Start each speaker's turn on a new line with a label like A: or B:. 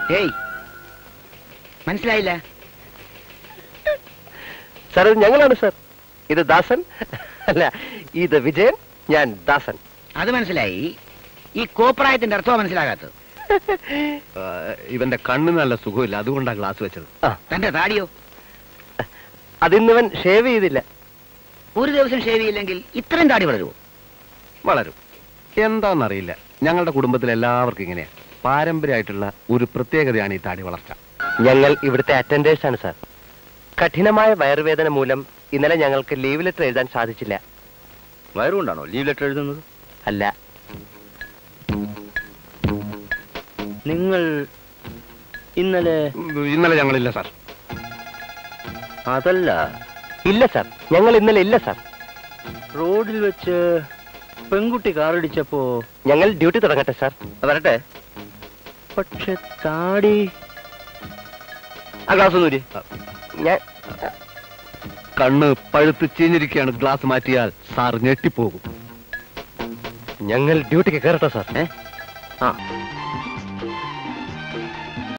A: ഏയ് മനസ്സിലായില്ല
B: സാർ ഇത് ഞങ്ങളാണ് സാർ ഇത് ദാസൻ അല്ല ഇത് വിജയൻ ഞാൻ ദാസൻ
A: അത് മനസ്സിലായി ഈ കോപ്രായത്തിന്റെ അർത്ഥം മനസ്സിലാകാത്തത്
C: ഇവന്റെ കണ്ണിന് നല്ല സുഖമില്ല അതുകൊണ്ടാണ് ഗ്ലാസ് വെച്ചത്
B: ആ
A: തന്റെ താടിയോ
B: അതിന്നിവൻ ഷേവ് ചെയ്തില്ല
A: ഒരു ദിവസം ഷേവ് ചെയ്യില്ലെങ്കിൽ ഇത്രയും താടി വളരുമോ
C: വളരും എന്താണെന്നറിയില്ല ഞങ്ങളുടെ കുടുംബത്തിൽ എല്ലാവർക്കും ഇങ്ങനെയാ പാരമ്പര്യമായിട്ടുള്ള ഒരു പ്രത്യേകതയാണ് ഈ താടി വളർച്ച
B: ഞങ്ങൾ ഇവിടുത്തെ അറ്റൻഡേഴ്സ് ആണ് സാർ കഠിനമായ വയറുവേദന മൂലം ഇന്നലെ ഞങ്ങൾക്ക് ലീവ് ലെറ്റർ എഴുതാൻ സാധിച്ചില്ല
D: വയറുകൊണ്ടാണോ ലീവ് ലെറ്റർ എഴുതുന്നത്
B: അല്ല
D: നിങ്ങൾ ഇന്നലെ
C: ഇന്നലെ ഞങ്ങളില്ല സാർ
D: അതല്ല
B: ഇല്ല സാർ ഞങ്ങൾ ഇന്നലെ ഇല്ല സാർ
D: റോഡിൽ വെച്ച് പെൺകുട്ടി കാറടിച്ചപ്പോ
B: ഞങ്ങൾ ഡ്യൂട്ടി തുടങ്ങട്ടെ സാർ
D: വരട്ടെ പക്ഷെ താടി ആ ഗ്ലാസ് ഒന്നൂരി
B: ഞാൻ
C: കണ്ണ് പഴുത്ത് ചീഞ്ഞിരിക്കുകയാണ് ഗ്ലാസ് മാറ്റിയാൽ സാർ ഞെട്ടിപ്പോകും
B: ഞങ്ങൾ ഡ്യൂട്ടിക്ക് കയറട്ടെ സാർ
D: ഏ ആ